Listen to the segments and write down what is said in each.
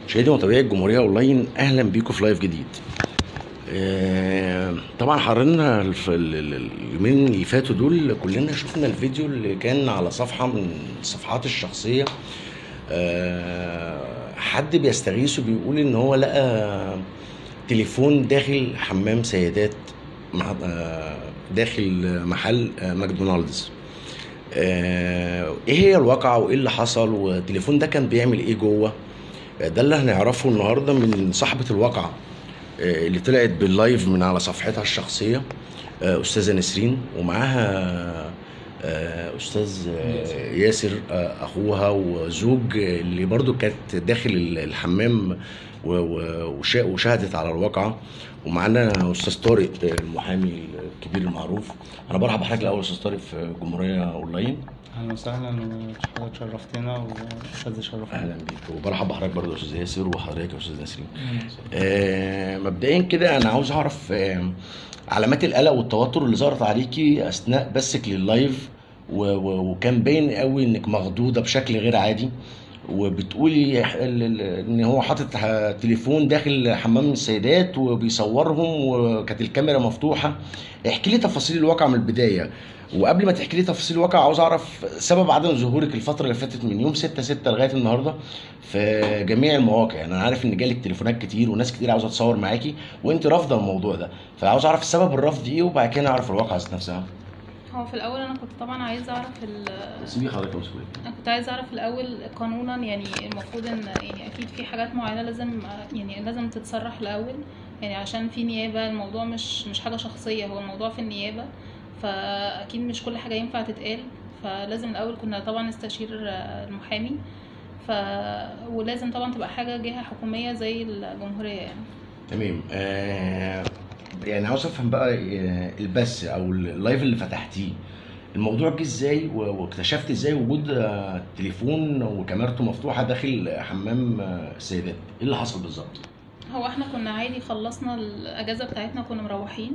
مشاهدي ومتابعي الجمهورية أونلاين أهلا بيكم في لايف جديد. آه، طبعا حررنا الف- ال- ال- اليومين اللي فاتوا دول كلنا شفنا الفيديو اللي كان على صفحة من الصفحات الشخصية آه، حد بيستغيث وبيقول إن هو لقى تليفون داخل حمام سيدات مع- آه، داخل محل آه، ماكدونالدز. آه، ايه هي الواقعة وايه اللي حصل والتليفون ده كان بيعمل ايه جوه آه، ده اللي هنعرفه النهارده من صاحبة الواقعة آه، اللي طلعت باللايف من على صفحتها الشخصية آه، أستاذة نسرين ومعاها آه، أستاذ آه، ياسر آه، أخوها وزوج آه، اللي برضو كانت داخل ال- الحمام و- و- وشا- وشاهدت على الواقعة ومعانا أستاذ طارق آه، المحامي الكبير المعروف أنا برحب بحضرتك الأول أستاذ طارق في جمهورية أونلاين اهلا وسهلا وحضرتك شرفتنا واستاذ شرفنا اهلا بيك وبرحب بحضرتك برضه يا استاذ ياسر وحضرتك يا استاذ نسرين آه مبدئيا كده انا عاوز اعرف آه علامات القلق والتوتر اللي ظهرت عليكي اثناء بثك لللايف و- و- وكان باين قوي انك مخضوضه بشكل غير عادي وبتقولي ح- ال- ال- ان هو حاطط ح- تليفون داخل حمام السيدات وبيصورهم وكانت الكاميرا مفتوحه احكي لي تفاصيل الواقع من البدايه وقبل ما تحكي لي تفاصيل الواقع عاوز اعرف سبب عدم ظهورك الفتره اللي فاتت من يوم 6 6 لغايه النهارده في جميع المواقع يعني انا عارف ان جالك تليفونات كتير وناس كتير عاوزه تصور معاكي وانت رافضه الموضوع ده فعاوز اعرف السبب الرفض ايه وبعد كده نعرف الواقع ذات نفسها هو في الاول انا كنت طبعا عايزه اعرف ال- سيبي حضرتك مسؤول انا كنت عايزه اعرف الاول قانونا يعني المفروض ان يعني اكيد في حاجات معينه لازم يعني لازم تتصرح الاول يعني عشان في نيابه الموضوع مش مش حاجه شخصيه هو الموضوع في النيابه فاكيد مش كل حاجه ينفع تتقال فلازم الاول كنا طبعا نستشير المحامي ف ولازم طبعا تبقى حاجه جهه حكوميه زي الجمهوريه يعني تمام آه يعني عاوز افهم بقى آه، البث او اللايف اللي فتحتيه الموضوع جه ازاي و- واكتشفت ازاي وجود آه، تليفون وكاميرته مفتوحه داخل حمام آه، السيدات ايه اللي حصل بالظبط هو احنا كنا عادي خلصنا الاجازه بتاعتنا كنا مروحين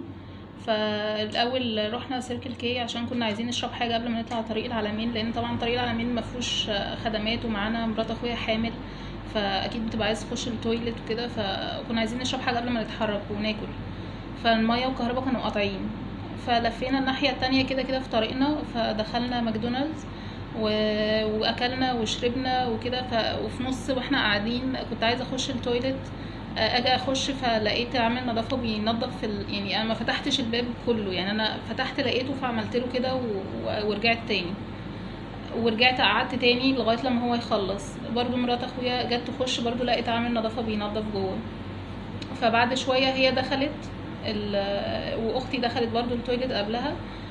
فالاول رحنا سيركل كي عشان كنا عايزين نشرب حاجه قبل ما نطلع طريق العلمين لان طبعا طريق العلمين ما فيهوش خدمات ومعانا مرات اخويا حامل فاكيد بتبقى عايز تخش التويلت وكده فكنا عايزين نشرب حاجه قبل ما نتحرك وناكل فالميه والكهرباء كانوا قاطعين فلفينا الناحيه التانية كده كده في طريقنا فدخلنا ماكدونالدز و... واكلنا وشربنا وكده ف... وفي نص واحنا قاعدين كنت عايزه اخش التويلت اجي اخش فلقيت عامل نظافه بينظف في ال... يعني انا ما فتحتش الباب كله يعني انا فتحت لقيته فعملت له كده و... و- ورجعت تاني ورجعت قعدت تاني لغايه لما هو يخلص برضو مرات اخويا جت تخش برضو لقيت عامل نظافه بينظف جوه فبعد شويه هي دخلت ال... واختي دخلت برضو التويلت قبلها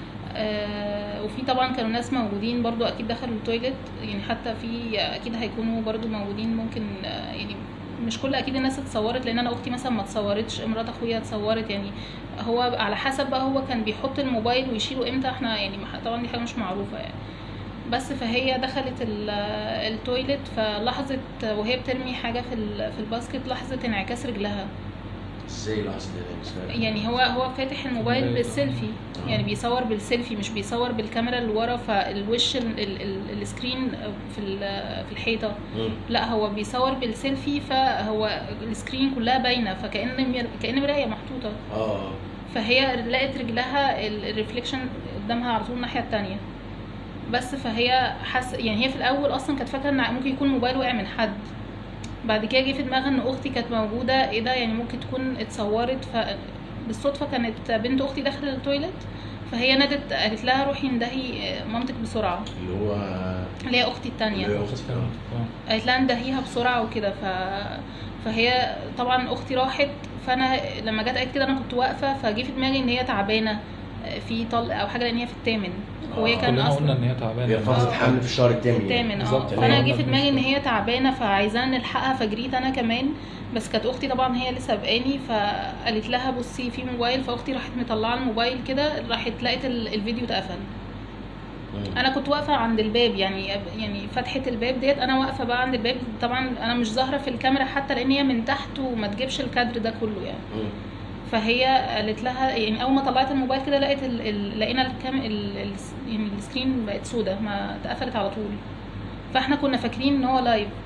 آه، وفي طبعا كانوا ناس موجودين برضو اكيد دخلوا التويلت يعني حتى في اكيد هيكونوا برضو موجودين ممكن آه، يعني مش كل اكيد الناس اتصورت لان انا اختي مثلا ما اتصورتش مرات اخويا اتصورت يعني هو على حسب بقى هو كان بيحط الموبايل ويشيله امتى احنا يعني ما- طبعا دي حاجه مش معروفه يعني بس فهي دخلت ال- التويلت فلاحظت وهي بترمي حاجه في ال- في الباسكت لاحظت انعكاس رجلها ازاي لحظه ده يعني هو هو فاتح الموبايل موبايل. بالسيلفي يعني بيصور بالسيلفي مش بيصور بالكاميرا اللي ورا فالوش ال- ال- ال- السكرين في ال- في الحيطه لا هو بيصور بالسيلفي فهو السكرين كلها باينه فكأن مر- كأن مرايه محطوطه اه فهي لقت رجلها ال- الريفليكشن قدامها على طول الناحيه التانية بس فهي حس يعني هي في الاول اصلا كانت فاكره ان ممكن يكون موبايل وقع من حد بعد كده جه في دماغها ان اختي كانت موجوده ايه ده يعني ممكن تكون اتصورت ف بالصدفه كانت بنت اختي داخله التويلت فهي نادت قالت لها روحي اندهي مامتك بسرعه اللي هو اللي هي اختي التانية اللي هي أختك. آه. قالت لها اندهيها بسرعه وكده ف... فهي طبعا اختي راحت فانا لما جت قالت كده انا كنت واقفه فجه في دماغي ان هي تعبانه في طلق او حاجه لان هي في الثامن وهي آه، كان كلنا قلنا اصلا ان هي تعبانه هي فتره آه. حمل في الشهر الثامن الثامن اه بالظبط. فانا أيوة. جه في دماغي ان هي تعبانه فعايزانا نلحقها فجريت انا كمان بس كانت اختي طبعا هي اللي سابقاني فقالت لها بصي في موبايل فاختي راحت مطلعه الموبايل كده راحت لقيت ال- الفيديو اتقفل مم. انا كنت واقفه عند الباب يعني يعني فتحه الباب ديت انا واقفه بقى عند الباب طبعا انا مش ظاهره في الكاميرا حتى لان هي من تحت وما تجيبش الكادر ده كله يعني مم. فهي قالت لها يعني اول ما طلعت الموبايل كده لقيت ال... ال... لقينا الكام ال... ال... يعني السكرين بقت سودة ما اتقفلت على طول فاحنا كنا فاكرين ان هو لايف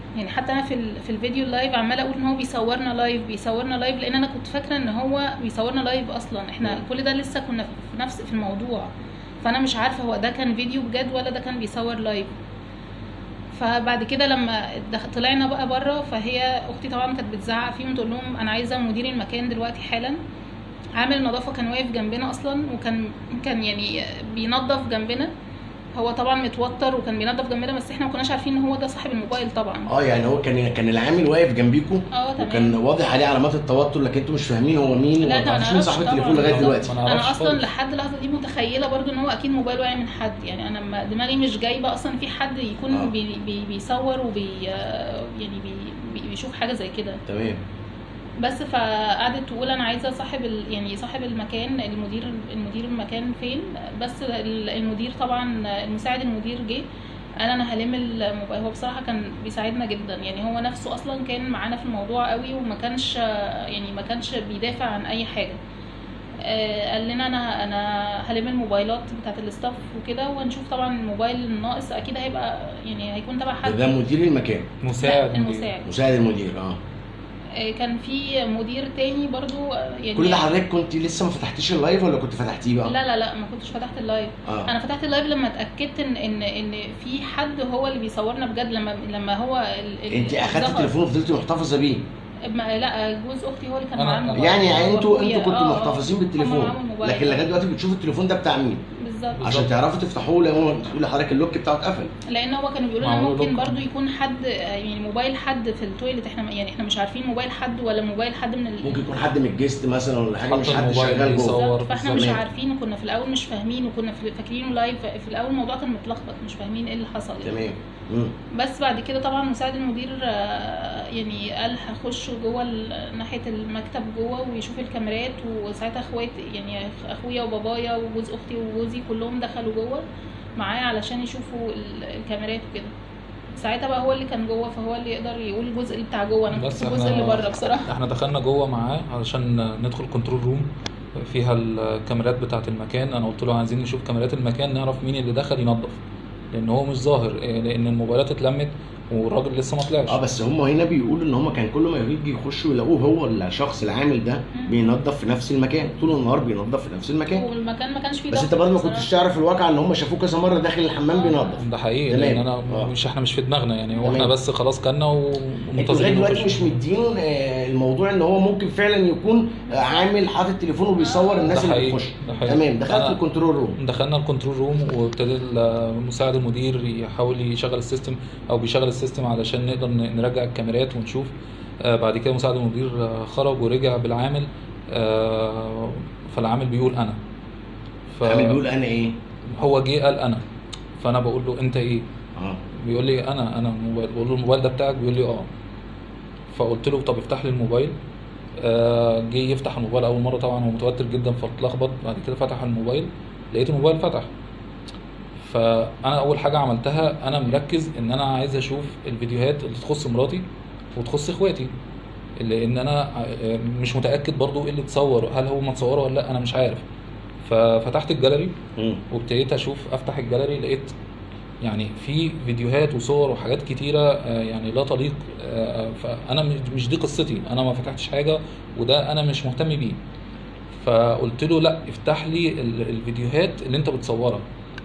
يعني حتى انا في ال- في الفيديو اللايف عماله اقول ان هو بيصورنا لايف بيصورنا لايف لان انا كنت فاكره ان هو بيصورنا لايف اصلا احنا مم. كل ده لسه كنا في نفس في الموضوع فانا مش عارفه هو ده كان فيديو بجد ولا ده كان بيصور لايف فبعد كده لما دخ- طلعنا بقى بره فهي اختي طبعا كانت بتزعق فيهم تقول لهم انا عايزه مدير المكان دلوقتي حالا عامل النظافه كان واقف جنبنا اصلا وكان كان يعني بينظف جنبنا هو طبعا متوتر وكان بينظف جنبنا بس احنا ما كناش عارفين ان هو ده صاحب الموبايل طبعا اه يعني هو كان كان العامل واقف جنبيكم اه تمام وكان واضح عليه علامات التوتر لكن انتوا مش فاهمين هو مين لا، وما ده ما تعرفوش مين نعرفش صاحب طبعاً. التليفون لغايه بالظبط. دلوقتي ما نعرفش انا اصلا خالص. لحد اللحظه دي متخيله برضو ان هو اكيد موبايل واقع من حد يعني انا ما- دماغي مش جايبه اصلا في حد يكون آه. بي بي بيصور وبي يعني بي بي بيشوف حاجه زي كده تمام بس فقعدت تقول انا عايزه صاحب ال... يعني صاحب المكان المدير المدير المكان فين بس ال- المدير طبعا المساعد المدير جه قال انا هلم الموبايل هو بصراحه كان بيساعدنا جدا يعني هو نفسه اصلا كان معانا في الموضوع قوي وما كانش يعني ما كانش بيدافع عن اي حاجه آه، قال لنا انا انا هلم الموبايلات بتاعت الاستاف وكده وهنشوف طبعا الموبايل الناقص اكيد هيبقى يعني هيكون تبع ده, حد ده مدير المكان مساعد لا، مدير. المساعد مساعد المدير اه آه، كان في مدير تاني برضو آه، يعني كل ده حضرتك كنت لسه ما فتحتيش اللايف ولا كنت فتحتيه بقى؟ لا لا لا ما كنتش فتحت اللايف اه انا فتحت اللايف لما اتاكدت ان ان ان في حد هو اللي بيصورنا بجد لما لما هو ال- ال- انت اخدت ظهر. التليفون وفضلتي محتفظه بيه ما لا جوز اختي هو اللي كان أنا- معاه أنا- الموبايل يعني هو انتوا أخويا. انتوا كنتوا آه، آه. محتفظين هم بالتليفون معاهم الموبايل. لكن لغايه دلوقتي بتشوفوا التليفون ده بتاع مين بالظبط عشان تعرفوا تفتحوه لان تقول لحضرتك اللوك بتاعه اتقفل لان هو كانوا بيقولوا لنا معمول ممكن لوك. برضو يكون حد يعني موبايل حد في التويليت احنا يعني احنا مش عارفين موبايل حد ولا موبايل حد من ال... ممكن يكون حد من الجست مثلا ولا حاجه حط مش حد الموبايل شغال بيصور. جوه بالظبط فاحنا مش تمام. عارفين وكنا في الاول مش فاهمين وكنا في- فاكرينه لايف في الاول الموضوع كان متلخبط مش فاهمين ايه اللي حصل يعني. تمام مم. بس بعد كده طبعا مساعد المدير آه، يعني قال هخش جوه ال- ناحيه المكتب جوه ويشوف الكاميرات وساعتها اخواتي يعني أخ- اخويا وبابايا وجوز اختي وجوزي كلهم دخلوا جوه معايا علشان يشوفوا ال- الكاميرات وكده ساعتها بقى هو اللي كان جوه فهو اللي يقدر يقول الجزء اللي بتاع جوه انا كنت بس في الجزء اللي بره بصراحه احنا دخلنا جوه معاه علشان ندخل كنترول روم فيها الكاميرات بتاعه المكان انا قلت له عايزين نشوف كاميرات المكان نعرف مين اللي دخل ينظف لان هو مش ظاهر إيه، لان الموبايلات اتلمت والراجل لسه ما طلعش اه بس هم هنا بيقولوا ان هم كان كل ما يجي يخشوا يلاقوه هو الشخص العامل ده مم. بينظف في نفس المكان طول النهار بينظف في نفس المكان والمكان ما كانش فيه بس ضغط انت برضه ما بصراحة. كنتش تعرف الواقع ان هم شافوه كذا مره داخل الحمام آه. بينظف ده حقيقي تمام. لان انا آه. مش احنا مش في دماغنا يعني هو احنا تمام. بس خلاص كلنا انتوا لغايه ومنتظرين دلوقتي نخش. مش مدين آه، الموضوع ان هو ممكن فعلا يكون آه، عامل حاطط تليفون وبيصور الناس ده اللي حقيقي. بتخش ده حقيقي. تمام دخلت أنا- الكنترول روم دخلنا الكنترول روم وابتدى مساعد المدير يحاول يشغل السيستم او بيشغل السيستم علشان نقدر ن- نرجع الكاميرات ونشوف آه، بعد كده مساعد المدير آه، خرج ورجع بالعامل آه، فالعامل بيقول انا ف- عامل بيقول انا ايه هو جه قال انا فانا بقول له انت ايه اه بيقول لي انا انا الموبايل بقول له الموبايل ده بتاعك بيقول لي اه فقلت له طب افتح لي الموبايل آه، جه يفتح الموبايل اول مره طبعا هو متوتر جدا فاتلخبط بعد كده فتح الموبايل لقيت الموبايل فتح فانا اول حاجه عملتها انا مركز ان انا عايز اشوف الفيديوهات اللي تخص مراتي وتخص اخواتي لان انا آه، مش متاكد برضو ايه اللي اتصور هل هو متصوره ولا لا انا مش عارف ففتحت الجاليري مم. وابتديت اشوف افتح الجاليري لقيت يعني في فيديوهات وصور وحاجات كتيره آه، يعني لا تليق آه، فانا مش- مش دي قصتي انا ما فتحتش حاجه وده انا مش مهتم بيه فقلت له لا افتح لي ال- الفيديوهات اللي انت بتصورها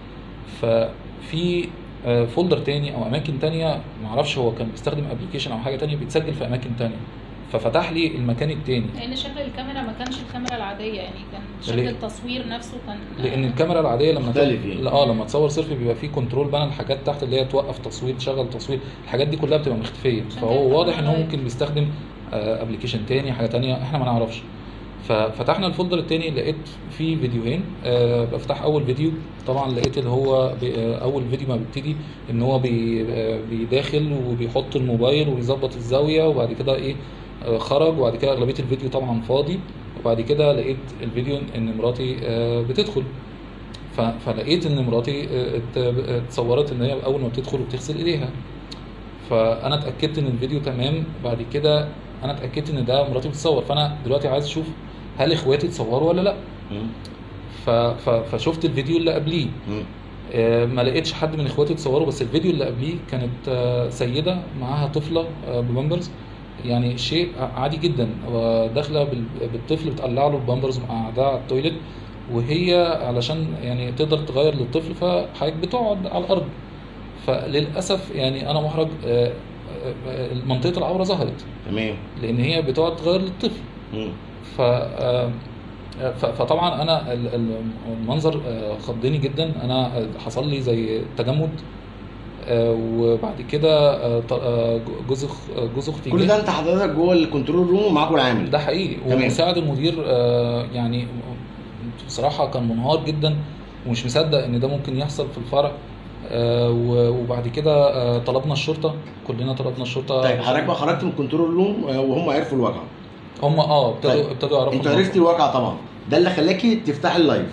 ففي آه، فولدر تاني او اماكن تانية معرفش هو كان بيستخدم ابلكيشن او حاجه تانية بيتسجل في اماكن تانية ففتح لي المكان التاني لان شكل الكاميرا ما كانش الكاميرا العاديه يعني كان شكل ليه؟ التصوير نفسه كان لان الكاميرا العاديه لما مختلف ت- يعني. لا، اه لما تصور سيلفي بيبقى فيه كنترول بانل حاجات تحت اللي هي توقف تصوير تشغل تصوير الحاجات دي كلها بتبقى مختفيه عشان كده فهو واضح ان هو لايف. ممكن بيستخدم ابلكيشن تاني حاجه تانية احنا ما نعرفش ففتحنا الفولدر التاني لقيت فيه فيديوهين أه بفتح اول فيديو طبعا لقيت اللي هو بي- آه، اول فيديو ما بيبتدي ان هو بي آه، بيداخل وبيحط الموبايل وبيظبط الزاويه وبعد كده ايه آه، خرج وبعد كده اغلبيه الفيديو طبعا فاضي وبعد كده لقيت الفيديو ان مراتي آه، بتدخل ف- فلقيت ان مراتي آه، ات- اتصورت ان هي اول ما بتدخل وبتغسل ايديها فانا اتاكدت ان الفيديو تمام بعد كده انا اتاكدت ان ده مراتي بتصور فانا دلوقتي عايز اشوف هل اخواتي اتصوروا ولا لا مم. ف... ف... فشفت الفيديو اللي قبليه مم. آه، ما لقيتش حد من اخواتي اتصوروا بس الفيديو اللي قبليه كانت آه، سيده معاها طفله آه، ببامبرز يعني شيء عادي جدا هو داخله بال- بالطفل بتقلع له البامبرز وقاعداه على التويليت وهي علشان يعني تقدر تغير للطفل فحضرتك بتقعد على الارض فللاسف يعني انا محرج آه، آه، آه، منطقه العوره ظهرت تمام لان هي بتقعد تغير للطفل مم. ف آه، ف- فطبعا انا ال- ال- المنظر آه، خضني جدا انا حصل لي زي تجمد آه، وبعد كده آه، ط- آه، جوز أخ- جوز اختي كل جه. ده انت حضرتك جوه الكنترول روم ومعاكم العامل ده حقيقي تمام. ومساعد المدير آه، يعني بصراحة كان منهار جدا ومش مصدق ان ده ممكن يحصل في الفرع آه، و- وبعد كده آه، طلبنا الشرطة كلنا طلبنا الشرطة طيب حضرتك بقى خرجت من الكنترول روم آه، وهم عرفوا الواقع هم اه ابتدوا طيب. ابتدوا يعرفوا انت الموضوع. عرفتي الواقع طبعا ده اللي خلاكي تفتحي اللايف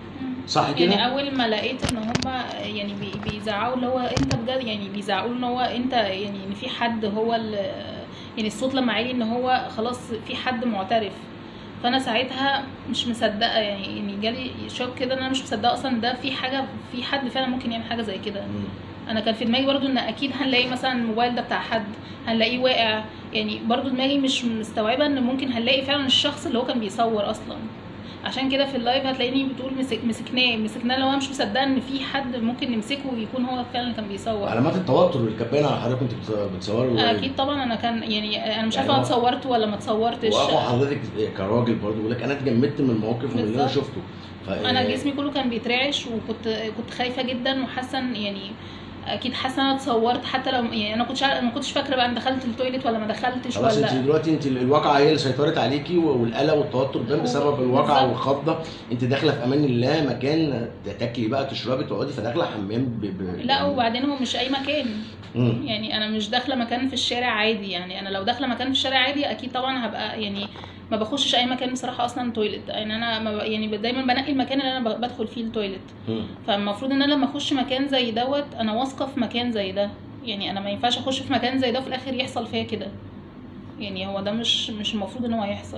صح كده؟ يعني اول ما لقيت ان هم يعني بي- بيزعقوا اللي هو انت بجد يعني بيزعقوا ان هو انت يعني ان في حد هو ال- يعني الصوت لما عالي ان هو خلاص في حد معترف فانا ساعتها مش مصدقه يعني يعني جالي شوك كده ان انا مش مصدقه اصلا ده في حاجه في حد فعلا ممكن يعمل حاجه زي كده مم. انا كان في دماغي برضو ان اكيد هنلاقي مثلا الموبايل ده بتاع حد هنلاقيه واقع يعني برضو دماغي مش مستوعبه ان ممكن هنلاقي فعلا الشخص اللي هو كان بيصور اصلا عشان كده في اللايف هتلاقيني بتقول مسك مسكناه مسكناه لو انا مش مصدقه ان في حد ممكن نمسكه ويكون هو فعلا اللي كان بيصور علامات التوتر اللي كانت باينه على حضرتك كنت بت- بتصوري اللايف. اكيد طبعا انا كان يعني انا مش يعني عارفه انا هو- اتصورت ولا ما اتصورتش واخو حضرتك كراجل برضه بيقول لك انا اتجمدت من المواقف ومن اللي انا بالظبط. شفته ف- انا جسمي كله كان بيترعش وكنت كنت خايفه جدا وحاسه إن يعني اكيد حاسه ان انا اتصورت حتى لو يعني انا كنتش عارفة- ما كنتش فاكره بقى انا دخلت التويليت ولا ما دخلتش خلاص ولا انت دلوقتي انت الواقعه هي اللي سيطرت عليكي والقلق والتوتر ده بسبب الواقعه بالظبط. والخضه انت داخله في امان الله مكان تاكلي بقى تشربي تقعدي فداخله حمام ب... ب... لا يعني- وبعدين هو مش اي مكان مم. يعني انا مش داخله مكان في الشارع عادي يعني انا لو داخله مكان في الشارع عادي اكيد طبعا هبقى يعني ما بخشش اي مكان بصراحه اصلا تويلت يعني انا ما ب... يعني دايما بنقي المكان اللي انا ب- بدخل فيه التويلت مم. فالمفروض ان انا لما اخش مكان زي دوت انا واثقه في مكان زي ده يعني انا ما ينفعش اخش في مكان زي ده وفي الاخر يحصل فيا كده يعني هو ده مش مش المفروض ان هو يحصل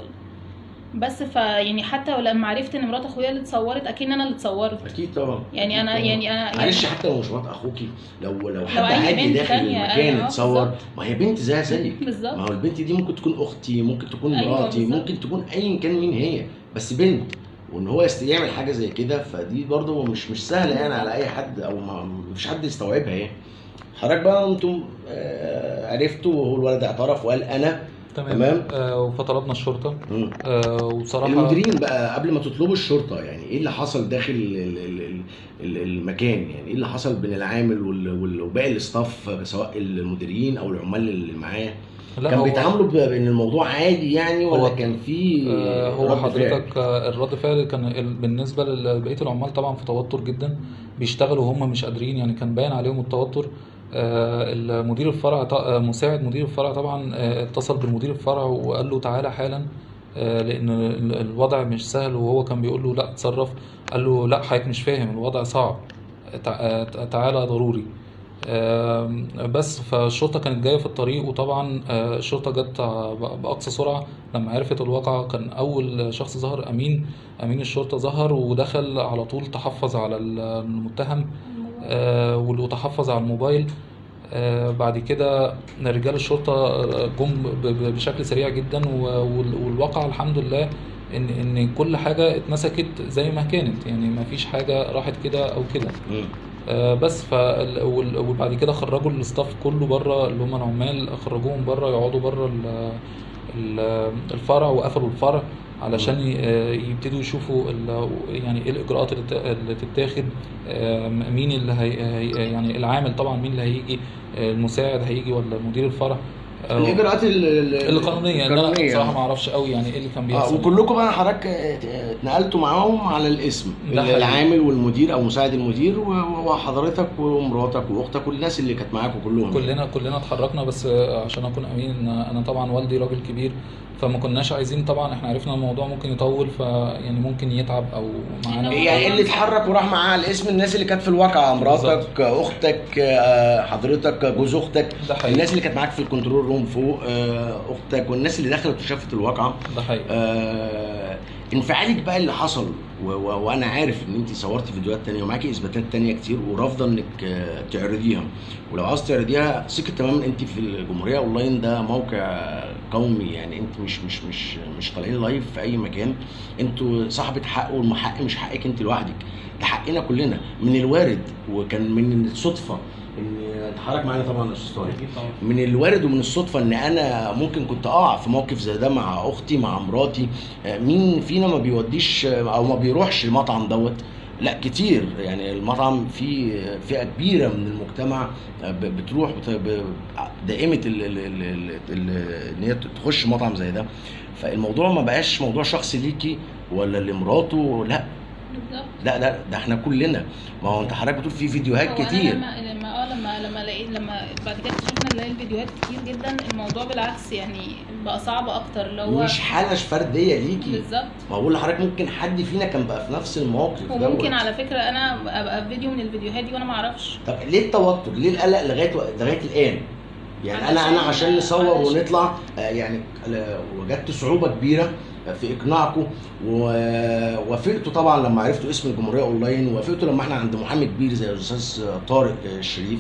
بس ف يعني حتى لما عرفت ان مرات اخويا اللي اتصورت اكيد انا اللي اتصورت اكيد طبعا يعني انا أكيد طبعاً. يعني انا معلش حتى لو مش مرات اخوكي لو لو حد أي عادي بنت داخل تانية، المكان أيوة، اتصور بالظبط. ما هي بنت زيها زيك بالظبط ما هو البنت دي ممكن تكون اختي ممكن تكون أيوة، مراتي بالظبط. ممكن تكون ايا كان مين هي بس بنت وان هو يست- يعمل حاجه زي كده فدي برضه مش مش سهله يعني على اي حد او ما مفيش حد يستوعبها يعني حضرتك بقى انتم آه، عرفتوا وهو الولد اعترف وقال انا تمام, تمام. آه فطلبنا الشرطة مم. آه وبصراحة المديرين بقى قبل ما تطلبوا الشرطه يعني ايه اللي حصل داخل ال- ال- ال- ال- المكان يعني ايه اللي حصل بين العامل وال- وال- وباقي الاستاف سواء المديرين او العمال اللي معاه لا كان هو- بيتعاملوا ب- بان الموضوع عادي يعني ولا هو- كان في آه، هو رد فعل؟ حضرتك آه، الرد فعل كان ال- بالنسبه لبقيه العمال طبعا في توتر جدا بيشتغلوا وهم مش قادرين يعني كان باين عليهم التوتر آه، المدير الفرع ط- آه، مساعد مدير الفرع طبعا آه، اتصل بالمدير الفرع وقال له تعالى حالا آه، لان ال- الوضع مش سهل وهو كان بيقول له لا اتصرف قال له لا حضرتك مش فاهم الوضع صعب تع- آه، تعالى ضروري آم، بس فالشرطة كانت جاية في الطريق وطبعا آه، الشرطة جت ب- بأقصى سرعة لما عرفت الواقعة كان أول شخص ظهر أمين أمين الشرطة ظهر ودخل على طول تحفظ على المتهم آه، وتحفظ على الموبايل آه، بعد كده رجال الشرطة آه، جم ب- ب- بشكل سريع جدا و- وال- والواقع الحمد لله ان ان كل حاجه اتمسكت زي ما كانت يعني ما فيش حاجه راحت كده او كده مم. آه، بس ف وال- وبعد كده خرجوا الاستاف كله بره اللي هم العمال خرجوهم بره يقعدوا بره ال- ال- الفرع وقفلوا الفرع علشان ي- آه، يبتدوا يشوفوا ال- يعني ايه الاجراءات اللي ت- اللي تتاخد آه، مين اللي هي هي- يعني العامل طبعا مين اللي هيجي آه، المساعد هيجي ولا مدير الفرع آه، الاجراءات ال- ال- القانونيه اللي انا القانونية. بصراحه ما اعرفش قوي يعني ايه اللي كان اه بيحصل وكلكم بقى حضرتك آه، اتنقلتوا معاهم على الاسم ده حقيقي. العامل والمدير او مساعد المدير و- وحضرتك ومراتك واختك والناس اللي كانت معاكم كلهم كلنا كلنا اتحركنا بس عشان اكون امين انا طبعا والدي راجل كبير فما كناش عايزين طبعا احنا عرفنا الموضوع ممكن يطول فيعني ممكن يتعب او معانا يعني ايه اللي اتحرك وراح معاه على اسم الناس اللي كانت في الواقعه مراتك اختك آه، حضرتك جوز اختك ده حقيقي. الناس اللي كانت معاك في الكنترول روم كلهم فوق آه، اختك والناس اللي دخلت وشافت الواقعه ده حقيقي آه، انفعالك بقى اللي حصل و- و- وانا عارف ان انت صورتي فيديوهات تانية ومعاكي اثباتات تانية كتير ورافضه انك آه، تعرضيها ولو عاوز تعرضيها ثقة تماما انت في الجمهوريه اونلاين ده موقع قومي يعني انت مش مش مش مش طالعين لايف في اي مكان انتوا صاحبة حق والحق مش حقك انت لوحدك ده حقنا كلنا من الوارد وكان من الصدفه ان حضرتك معانا طبعا يا استاذ طارق من الوارد ومن الصدفه ان انا ممكن كنت اقع في موقف زي ده مع اختي مع مراتي آه، مين فينا ما بيوديش آه، او ما بيروحش المطعم دوت لا كتير يعني المطعم في فئه كبيره من المجتمع آه، ب- بتروح بت- ب- دائمه ال- ال- ال- ال- ال- ان هي تخش مطعم زي ده فالموضوع ما بقاش موضوع شخصي ليكي ولا لمراته لا بالظبط لا لا ده احنا كلنا ما هو انت حضرتك بتقول في فيديوهات هو أنا كتير لما لما اه لما لما لقيت لما بعد كده اكتشفنا نلاقي الفيديوهات كتير جدا الموضوع بالعكس يعني بقى صعب اكتر اللي هو مش حاله فرديه ليكي بالظبط ما بقول لحضرتك ممكن حد فينا كان بقى في نفس الموقف وممكن دوت. على فكره انا ابقى في فيديو من الفيديوهات دي وانا ما اعرفش طب ليه التوتر؟ ليه القلق لغايه و- لغايه الان؟ يعني انا انا علشان- عشان نصور علشان- ونطلع آه، يعني آه، وجدت صعوبه كبيره في اقناعكم ووافقتوا طبعا لما عرفتوا اسم الجمهوريه اونلاين ووافقتوا لما احنا عند محامي كبير زي الاستاذ طارق آه، الشريف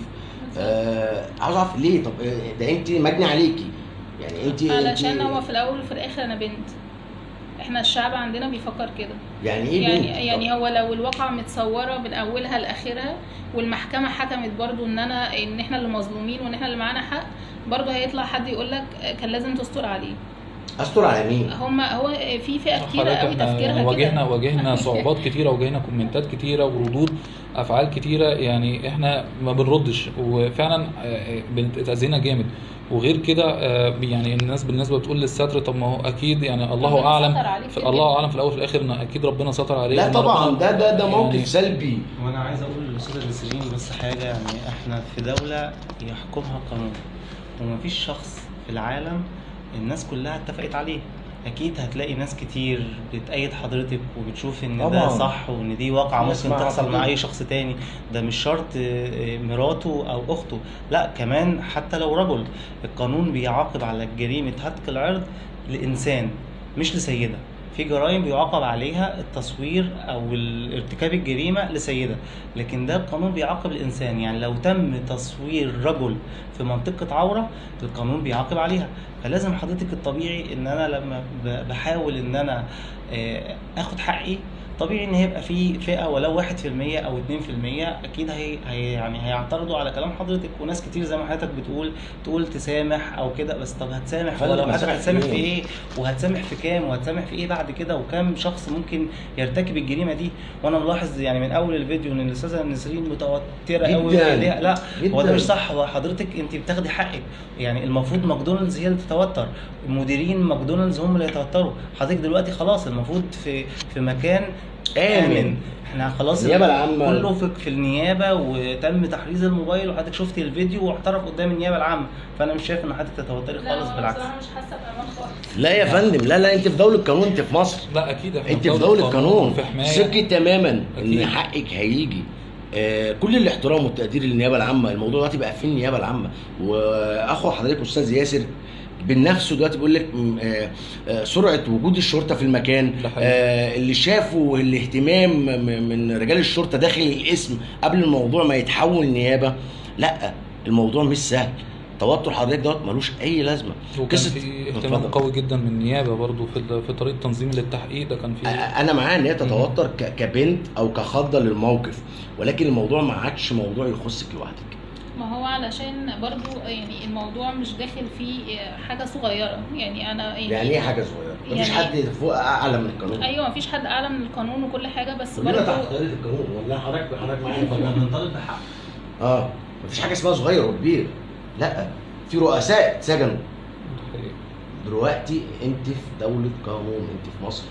آه، عاوز اعرف ليه طب آه، ده انت مجني عليكي يعني انت علشان انت هو في الاول وفي الاخر انا بنت احنا الشعب عندنا بيفكر كده يعني ايه يعني بنت؟ يعني هو لو الواقعة متصورة من اولها لاخرها والمحكمة حكمت برضو ان انا ان احنا اللي مظلومين وان احنا اللي معانا حق برضو هيطلع حد يقول لك كان لازم تستر عليه استر على مين؟ هما هو في فئة كتيرة حضرتك قوي احنا تفكيرها يعني واجهنا كده واجهنا صعوبات كتيره واجهنا كومنتات كتيره وردود افعال كتيره يعني احنا ما بنردش وفعلا آه، بنتاذينا جامد وغير كده آه، يعني الناس بالنسبه بتقول للستر طب ما هو اكيد يعني الله ربنا اعلم ستر عليك في كده. الله اعلم في الاول وفي الاخر ان اكيد ربنا ستر عليه لا إن طبعا ربنا- ده ده ده موقف يعني سلبي وانا عايز اقول للاستاذه نسرين بس حاجه يعني احنا في دوله يحكمها قانون ومفيش شخص في العالم الناس كلها اتفقت عليه اكيد هتلاقي ناس كتير بتأيد حضرتك وبتشوف ان طبعاً. ده صح وان دي واقعه ناس ممكن مع تحصل حضرتك. مع اي شخص تاني ده مش شرط آه، آه، مراته او اخته لا كمان حتى لو رجل القانون بيعاقب على جريمه هتك العرض لانسان مش لسيده في جرائم بيعاقب عليها التصوير او ال- ارتكاب الجريمه لسيده لكن ده القانون بيعاقب الانسان يعني لو تم تصوير رجل في منطقه عوره القانون بيعاقب عليها فلازم حضرتك الطبيعي ان انا لما ب- بحاول ان انا آه، اخد حقي طبيعي ان هيبقى في فئه ولو 1% او 2% اكيد هي, هي يعني هيعترضوا على كلام حضرتك وناس كتير زي ما حضرتك بتقول تقول تسامح او كده بس طب هتسامح فندم، ولو حضرتك هسامح في هتسامح في إيه؟ ايه وهتسامح في كام وهتسامح في ايه بعد كده وكام شخص ممكن يرتكب الجريمه دي وانا ملاحظ يعني من اول الفيديو ان الاستاذه نسرين متوتره قوي جداً. لا هو جداً. ده مش صح هو حضرتك انت بتاخدي حقك يعني المفروض ماكدونالدز هي اللي تتوتر مديرين ماكدونالدز هم اللي يتوتروا حضرتك دلوقتي خلاص المفروض في في مكان آمن. امن احنا خلاص النيابة العامة. كله في, في النيابه وتم تحريز الموبايل وحضرتك شفتي الفيديو واعترف قدام النيابه العامه فانا مش شايف ان حضرتك تتوتري لا خالص هو أنا بالعكس بصراحة مش حاسة بأمان خالص لا يا فندم لا لا انت في دوله قانون انت في مصر لا اكيد احنا انت في دوله قانون في حمايه ثقي تماما أكيد. ان حقك هيجي آه كل الاحترام والتقدير للنيابه العامه الموضوع دلوقتي بقى في النيابه العامه واخو حضرتك استاذ ياسر بنفسه دلوقتي بيقول لك م- آه، آه، سرعه وجود الشرطه في المكان ده حقيقي. آه اللي شافوا الاهتمام م- من رجال الشرطه داخل الاسم قبل الموضوع ما يتحول نيابه لا الموضوع مش سهل توتر حضرتك دوت ملوش اي لازمه وكان قصة- في اهتمام اتفضل. قوي جدا من النيابه برضو في ال- في طريقه تنظيم للتحقيق ده كان في انا معاه ان هي تتوتر ك- كبنت او كخضه للموقف ولكن الموضوع ما عادش موضوع يخصك لوحدك ما هو علشان برضو يعني الموضوع مش داخل فيه حاجة صغيرة يعني أنا يعني, يعني ايه حاجه صغيره مفيش يعني- حد فوق اعلى من القانون أيوه مفيش حد أعلى من القانون وكل حاجة بس كلنا برضو تحت طريقه القانون ولا حضرتك حضرتك معايا احنا فندم؟ بنطالب بحق اه مفيش حاجه اسمها صغير وكبير لا في رؤساء اتسجنوا دلوقتي انت في دوله قانون انت في مصر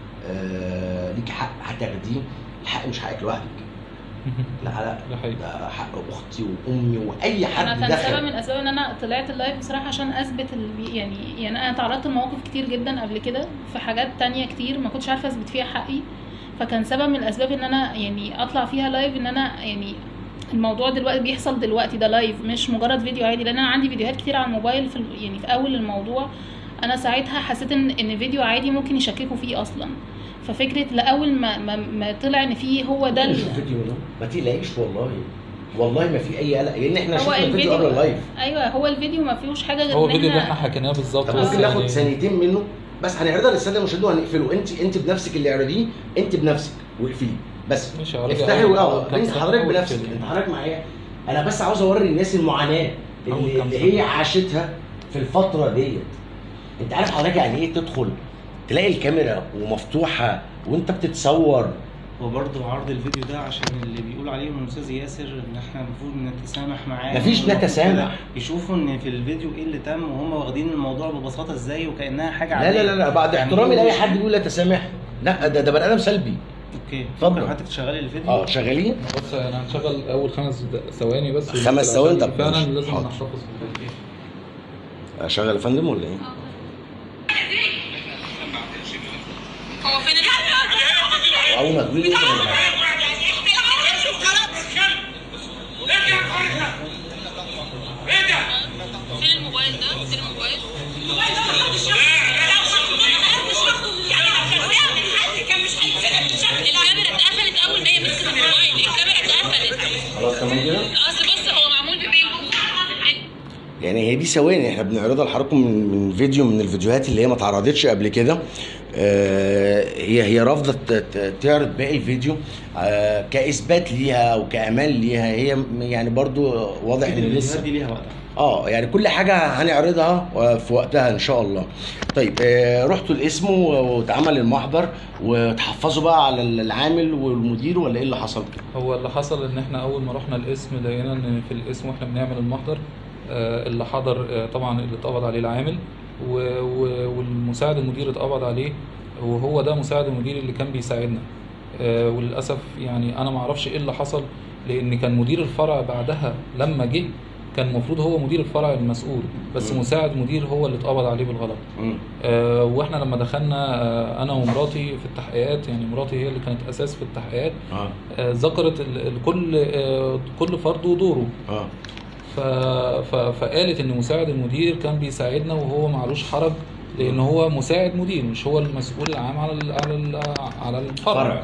آه ليك حق هتاخديه الحق مش حقك لوحدك لا لا ده حقيقي ده حق اختي وامي واي حد انا كان سبب دخل من اسباب ان انا طلعت اللايف بصراحه عشان اثبت ال... يعني يعني انا تعرضت لمواقف كتير جدا قبل كده في حاجات تانية كتير ما كنتش عارفه اثبت فيها حقي فكان سبب من الاسباب ان انا يعني اطلع فيها لايف ان انا يعني الموضوع دلوقتي بيحصل دلوقتي ده لايف مش مجرد فيديو عادي لان انا عندي فيديوهات كتير على الموبايل في ال- يعني في اول الموضوع انا ساعتها حسيت ان ان فيديو عادي ممكن يشككوا فيه اصلا ففكره لاول ما ما, ما طلع ان فيه هو ده ال- نشوف فيديو ده ما تقلقيش والله والله ما في اي قلق لان احنا هو شفنا الفيديو قبل الفيديو اللايف ايوه هو الفيديو ما فيهوش حاجه غير هو ان الفيديو اللي احنا احنا حكيناه بالظبط طب بس ممكن ناخد يعني- ثانيتين منه بس هنعرضها للساده المشاهدين وهنقفله انت انت بنفسك اللي اعرضيه انت بنفسك واقفليه بس مش هوريك افتحي أول- اه أول كام انت سنة حضرتك أول بنفسك فيلم. انت حضرتك معايا انا بس عاوز اوري الناس المعاناه أول اللي, كام اللي سنة. هي عاشتها في الفتره ديت انت عارف حضرتك يعني ايه تدخل تلاقي الكاميرا ومفتوحه وانت بتتصور وبرضه عرض الفيديو ده عشان اللي بيقول عليهم الاستاذ ياسر ان احنا المفروض نتسامح معاه مفيش والمفروض نتسامح. كده يشوفوا ان في الفيديو ايه اللي تم وهم واخدين الموضوع ببساطه ازاي وكانها حاجه لا عاديه لا لا لا بعد يعني احترامي هو لاي مش- حد بيقول لا تسامح لا ده ده بني ادم سلبي اوكي اتفضل. ممكن حضرتك تشغلي الفيديو اه شغالين بص انا هنشغل اول خمس د- ثواني بس خمس ثواني؟ طب فعلا ماشي. لازم حاضر. نحتفظ بالفيديو اشغل يا فندم ولا ايه؟ هو فين اول ما تقولي انت فين الموبايل ده؟ فين الموبايل؟ الكاميرا اتقفلت اول ما هي مسكت الموبايل الكاميرا اتقفلت خلاص تمام كده؟ اصل بص هو معمول ببينكو يعني هي دي ثواني احنا بنعرضها لحضراتكم من, من فيديو من الفيديوهات اللي هي ما اتعرضتش قبل كده آه هي هي رافضه ت- ت- تعرض باقي الفيديو آه كاثبات ليها او كامان ليها هي م- يعني برضو واضح ان الفيديوهات لسه دي ليها وقتها اه يعني كل حاجه هنعرضها آه، في وقتها ان شاء الله طيب آه رحتوا الاسم و- واتعمل المحضر وتحفظوا بقى على العامل والمدير ولا ايه اللي حصل؟ هو اللي حصل ان احنا اول ما رحنا القسم لقينا ان في القسم واحنا بنعمل المحضر آه، اللي حضر آه، طبعا اللي اتقبض عليه العامل و- و- والمساعد المدير اتقبض عليه وهو ده مساعد المدير اللي كان بيساعدنا آه، وللاسف يعني انا ما اعرفش ايه اللي حصل لان كان مدير الفرع بعدها لما جه كان المفروض هو مدير الفرع المسؤول بس مم. مساعد مدير هو اللي اتقبض عليه بالغلط مم. آه، واحنا لما دخلنا آه، انا ومراتي في التحقيقات يعني مراتي هي اللي كانت اساس في التحقيقات اه آه، ذكرت ال- ال- كل آه، كل فرد ودوره اه ف... ف... فقالت ان مساعد المدير كان بيساعدنا وهو معلوش حرج لان هو مساعد مدير مش هو المسؤول العام على ال... على ال... على الفرع فرع.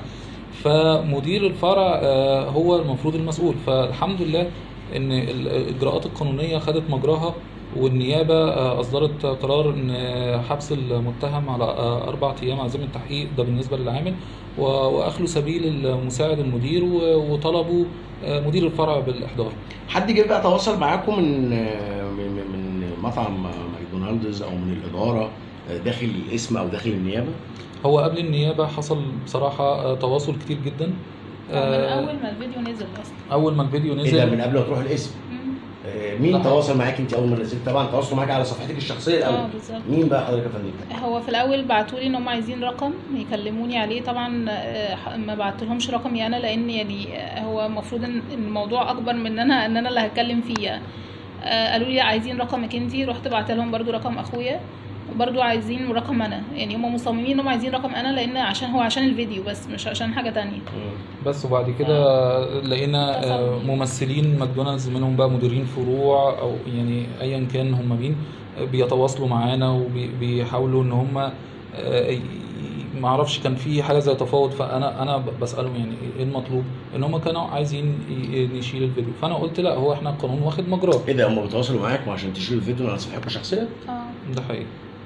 فمدير الفرع آه، هو المفروض المسؤول فالحمد لله ان الاجراءات القانونيه خدت مجراها والنيابه آه، اصدرت قرار ان حبس المتهم على آه، اربع ايام على ذمه التحقيق ده بالنسبه للعامل و- واخلوا سبيل المساعد المدير و- وطلبوا آه، مدير الفرع بالاحضار حد جه بقى تواصل معاكم من من من مطعم ماكدونالدز او من الاداره داخل الاسم او داخل النيابه هو قبل النيابه حصل بصراحه آه، تواصل كتير جدا من آه، اول ما الفيديو نزل اصلا اول ما الفيديو ايه ده من نزل قبل ما تروح الاسم مم. آه، مين لا. تواصل معاك انت اول ما نزلت طبعا تواصلوا معاك على صفحتك الشخصيه اه الاول بالظبط مين بقى حضرتك يا فندم هو في الاول بعتوا لي ان هم عايزين رقم يكلموني عليه طبعا آه، ما بعتلهمش رقمي انا لان يعني آه، هو المفروض ان الموضوع اكبر من ان انا ان انا اللي هتكلم فيه يعني. آه، قالوا لي عايزين رقمك انتي رحت بعت لهم برضو رقم اخويا برضو عايزين رقم انا يعني هم مصممين انهم عايزين رقم انا لان عشان هو عشان الفيديو بس مش عشان حاجه تانية بس وبعد كده لقينا آه، ممثلين ماكدونالدز منهم بقى مديرين فروع او يعني ايا كان هم مين آه، بيتواصلوا معانا وبيحاولوا ان هم آه، ي- ما اعرفش كان في حاجه زي تفاوض فانا انا ب- بسالهم يعني ايه المطلوب ان هم كانوا عايزين ي- نشيل الفيديو فانا قلت لا هو احنا القانون واخد مجراه ايه ده هم بيتواصلوا معاك عشان تشيلوا الفيديو من على صفحتك الشخصيه اه ده حقيقي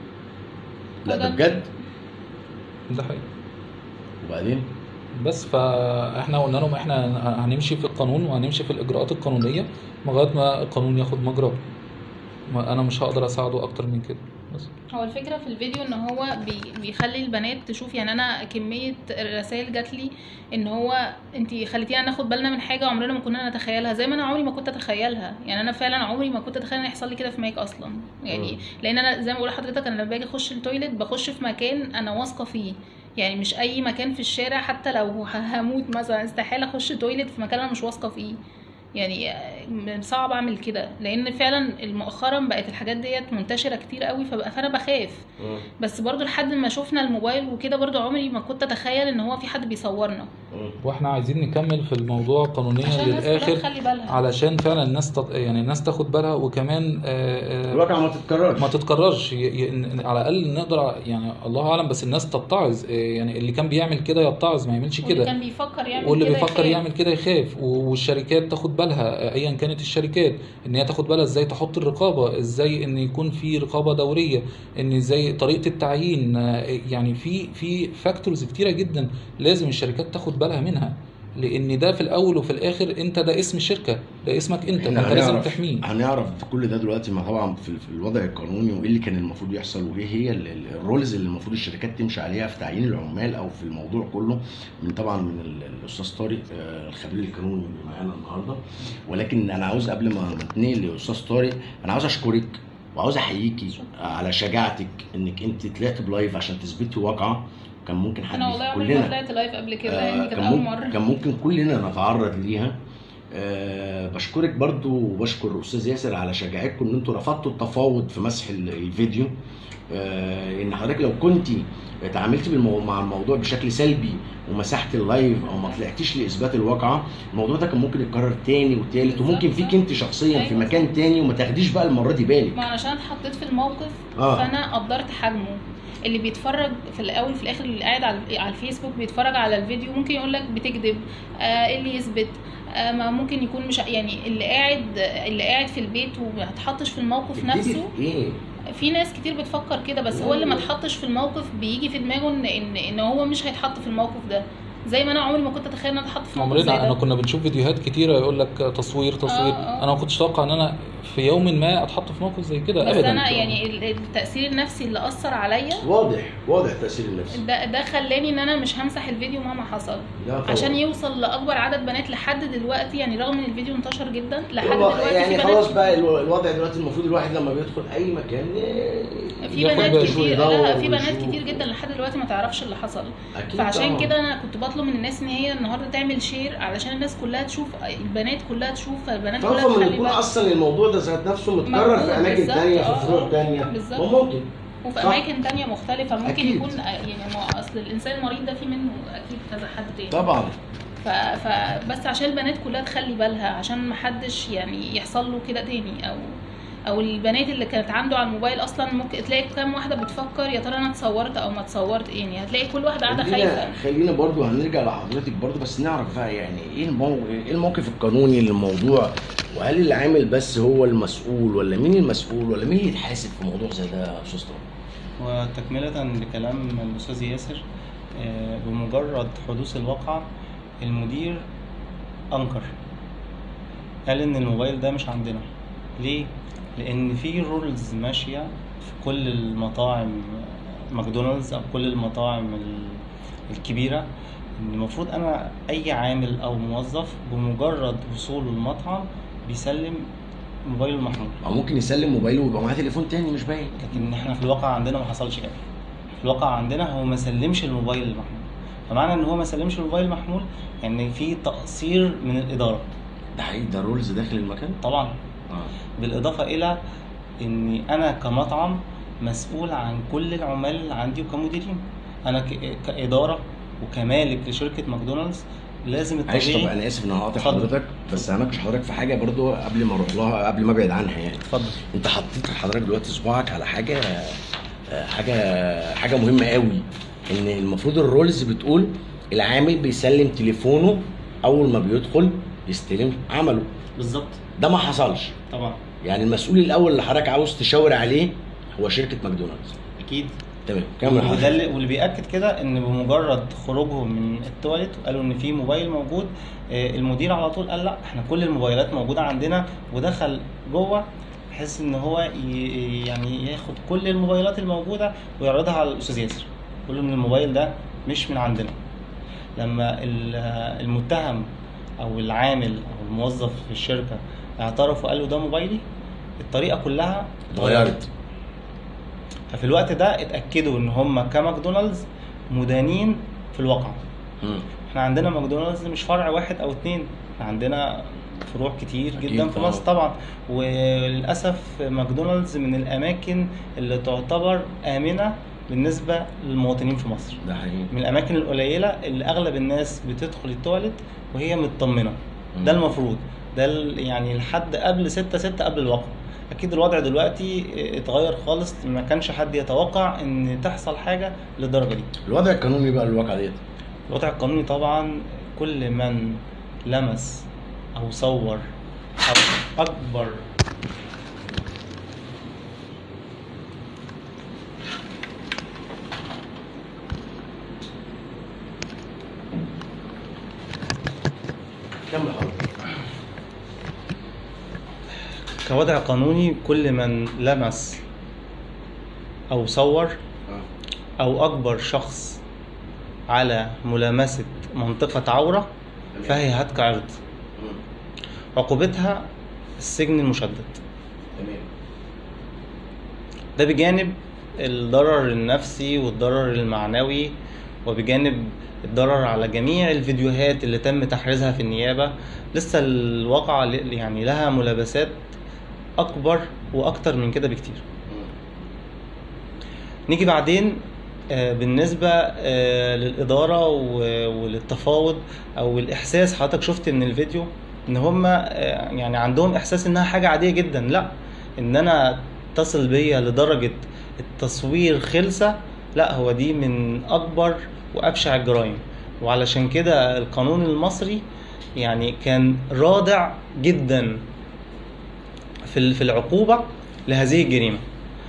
لا ده بجد؟ بجد ده حقيقي وبعدين بس فاحنا قلنا لهم احنا هنمشي في القانون وهنمشي في الاجراءات القانونيه لغايه ما القانون ياخد مجراه ما انا مش هقدر اساعده اكتر من كده بس هو الفكره في الفيديو ان هو بي بيخلي البنات تشوف يعني انا كميه رسائل جات لي ان هو انت خليتينا ناخد بالنا من حاجه عمرنا ما كنا نتخيلها زي ما انا عمري ما كنت اتخيلها يعني انا فعلا عمري ما كنت اتخيل ان يحصل لي كده في مايك اصلا يعني لان انا زي ما بقول لحضرتك انا لما باجي اخش التويليت بخش في مكان انا واثقه فيه يعني مش اي مكان في الشارع حتى لو ه- هموت مثلا استحاله اخش تويليت في مكان انا مش واثقه فيه يعني آه، صعب اعمل كده لان فعلا مؤخرا بقت الحاجات ديت منتشره كتير قوي فبقى فانا بخاف مم. بس برضو لحد ما شفنا الموبايل وكده برضو عمري ما كنت اتخيل ان هو في حد بيصورنا مم. واحنا عايزين نكمل في الموضوع قانونيا عشان الناس كلها للاخر تخلي بالها علشان فعلا الناس تط... يعني الناس تاخد بالها وكمان آه، آه، الواقع ما تتكررش ما تتكررش ي... ي... إن- على الاقل نقدر يعني الله اعلم بس الناس تتعظ آه، يعني اللي كان بيعمل كده يتعظ ما يعملش واللي كده كان بيفكر يعمل واللي كده بيفكر يخاف. يعمل كده يخاف و- والشركات تاخد بالها ايا كانت الشركات ان هي تاخد بالها ازاي تحط الرقابه ازاي ان يكون في رقابه دوريه ان ازاي طريقه التعيين آه، يعني في في فاكتورز كتيره جدا لازم الشركات تاخد بالها منها لان ده في الاول وفي الاخر انت ده اسم الشركه ده اسمك انت احنا فانت لازم هنعرف تحميه هنعرف كل ده دلوقتي ما طبعا في, في الوضع القانوني وايه اللي كان المفروض يحصل وايه هي ال- ال- الرولز اللي المفروض الشركات تمشي عليها في تعيين العمال او في الموضوع كله من طبعا من ال- الاستاذ طارق آه، الخبير القانوني اللي معانا النهارده ولكن انا عاوز قبل ما ما اتنقل لاستاذ طارق انا عاوز اشكرك وعاوز احييكي على شجاعتك انك انت طلعت بلايف عشان تثبتي واقعه كان ممكن حد انا والله عمري ما كلنا طلعت لايف قبل كده آه، يعني كانت كان اول ممكن مره كان ممكن كلنا نتعرض ليها أه بشكرك برضو وبشكر استاذ ياسر على شجاعتكم ان انتوا رفضتوا التفاوض في مسح ال- الفيديو أه ان حضرتك لو كنت اتعاملتي بالمو... مع الموضوع بشكل سلبي ومسحت اللايف او ما طلعتيش لاثبات الواقعه الموضوع ده كان ممكن يتكرر تاني وتالت وممكن بالظبط. فيك انت شخصيا في أيوة. مكان تاني وما تاخديش بقى المره دي بالك ما انا عشان اتحطيت في الموقف آه. فانا قدرت حجمه اللي بيتفرج في الاول في الاخر اللي قاعد على على الفيسبوك بيتفرج على الفيديو ممكن يقول لك بتكذب آه إيه اللي يثبت آه ما ممكن يكون مش يعني اللي قاعد اللي قاعد في البيت وما اتحطش في الموقف تبتدي نفسه في ايه في ناس كتير بتفكر كده بس هو اللي ما اتحطش في الموقف بيجي في دماغه ان ان ان هو مش هيتحط في الموقف ده زي ما انا عمري ما كنت اتخيل ان انا اتحط في موقف زي عمرنا انا ده كنا بنشوف فيديوهات كتيره يقول لك تصوير تصوير آه، آه. انا ما كنتش اتوقع ان انا في يوم ما اتحط في موقف زي كده بس ابدا انا يعني ال- التاثير النفسي اللي اثر عليا واضح واضح تاثير النفسي ده ده خلاني ان انا مش همسح الفيديو مهما حصل لا طبعاً. عشان يوصل لاكبر عدد بنات لحد دلوقتي يعني رغم ان الفيديو انتشر جدا لحد هو دلوقتي يعني في خلاص بنات بقى الو- الوضع دلوقتي المفروض الواحد لما بيدخل اي مكان ي- في ياخد بنات باله كتير ويدور لا في بنات ويشوف. كتير جدا لحد دلوقتي ما تعرفش اللي حصل أكيد فعشان طبعاً. كده انا كنت بطلب من الناس ان هي النهارده تعمل شير علشان الناس كلها تشوف البنات كلها تشوف فالبنات كلها خاصة من تخلي يكون بالها اصلا الموضوع ده ذات نفسه متكرر موجود في اماكن بالظبط، تانية في آه، فروع آه. تانية بالظبط. ما ممكن وفي صح. اماكن تانية مختلفه ممكن أكيد. يكون يعني ما اصل الانسان المريض ده في منه اكيد كذا حد تاني طبعا ف... فبس عشان البنات كلها تخلي بالها عشان محدش يعني يحصل له كده تاني او او البنات اللي كانت عنده على الموبايل اصلا ممكن تلاقي كام واحده بتفكر يا ترى انا اتصورت او ما اتصورت يعني هتلاقي كل واحده قاعده خلينا خايفه خلينا برضو هنرجع لحضرتك برضو بس نعرف بقى يعني ايه المو... ايه الموقف القانوني للموضوع وهل العامل بس هو المسؤول ولا مين المسؤول ولا مين اللي يتحاسب في موضوع زي ده يا استاذ طارق؟ وتكملة لكلام الأستاذ ياسر آه، بمجرد حدوث الواقعة المدير أنكر قال إن الموبايل ده مش عندنا ليه؟ لأن في رولز ماشية في كل المطاعم ماكدونالدز أو كل المطاعم ال- الكبيرة إن المفروض أنا أي عامل أو موظف بمجرد وصوله المطعم بيسلم موبايله المحمول او ممكن يسلم موبايله ويبقى معاه تليفون تاني مش باين لكن احنا في الواقع عندنا ما حصلش كده في الواقع عندنا هو ما سلمش الموبايل المحمول فمعنى ان هو ما سلمش الموبايل المحمول يعني في تقصير من الاداره ده حقيقي ده رولز داخل المكان طبعا اه بالاضافه الى اني انا كمطعم مسؤول عن كل العمال اللي عندي وكمديرين انا ك- كاداره وكمالك لشركه ماكدونالدز لازم معلش طب الطبيعي انا اسف ان انا هقاطع اتفضل. حضرتك بس هناقش حضرتك في حاجه برضو قبل ما اروح لها قبل ما ابعد عنها يعني اتفضل انت حطيت حضرتك دلوقتي صباعك على حاجه آه، حاجه حاجه مهمه قوي ان المفروض الرولز بتقول العامل بيسلم تليفونه اول ما بيدخل يستلم عمله بالظبط ده ما حصلش طبعا يعني المسؤول الاول اللي حضرتك عاوز تشاور عليه هو شركه ماكدونالدز اكيد تمام كمل وده حضرتك اللي واللي بياكد كده ان بمجرد خروجهم من التواليت قالوا ان في موبايل موجود آه، المدير على طول قال لا احنا كل الموبايلات موجوده عندنا ودخل جوه بحيث ان هو ي- يعني ياخد كل الموبايلات الموجوده ويعرضها على الاستاذ ياسر يقول له ان الموبايل ده مش من عندنا لما ال- آه، المتهم او العامل او الموظف في الشركه اعترف وقال له ده موبايلي الطريقه كلها اتغيرت ففي الوقت ده اتاكدوا ان هم كماكدونالدز مدانين في الواقع مم. احنا عندنا ماكدونالدز مش فرع واحد او اتنين احنا عندنا فروع كتير أكيد جدا في طبعاً. مصر طبعا وللاسف ماكدونالدز من الاماكن اللي تعتبر امنه بالنسبه للمواطنين في مصر ده حقيقي من الاماكن القليله اللي اغلب الناس بتدخل التواليت وهي مطمنه ده مم. المفروض ده ال- يعني لحد قبل 6 6 قبل الواقع اكيد الوضع دلوقتي اتغير خالص ما كانش حد يتوقع ان تحصل حاجه للدرجه دي الوضع القانوني بقى الواقع ديت الوضع القانوني طبعا كل من لمس او صور او اكبر كمل حضرتك كوضع قانوني كل من لمس او صور اه او اكبر شخص على ملامسه منطقه عوره فهي هتك عرض مم. عقوبتها السجن المشدد تمام ده بجانب الضرر النفسي والضرر المعنوي وبجانب الضرر على جميع الفيديوهات اللي تم تحريزها في النيابة لسه الواقعة ل- يعني لها ملابسات أكبر وأكتر من كده بكتير مم. نيجي بعدين آه، بالنسبة آه، للإدارة و- وللتفاوض أو الإحساس حضرتك شفت من الفيديو إن هما آه، يعني عندهم إحساس إنها حاجة عادية جدا لا إن أنا تصل بيا لدرجة التصوير خلسة لا هو دي من أكبر وأبشع الجرائم وعلشان كده القانون المصري يعني كان رادع جدا في ال- في العقوبة لهذه الجريمة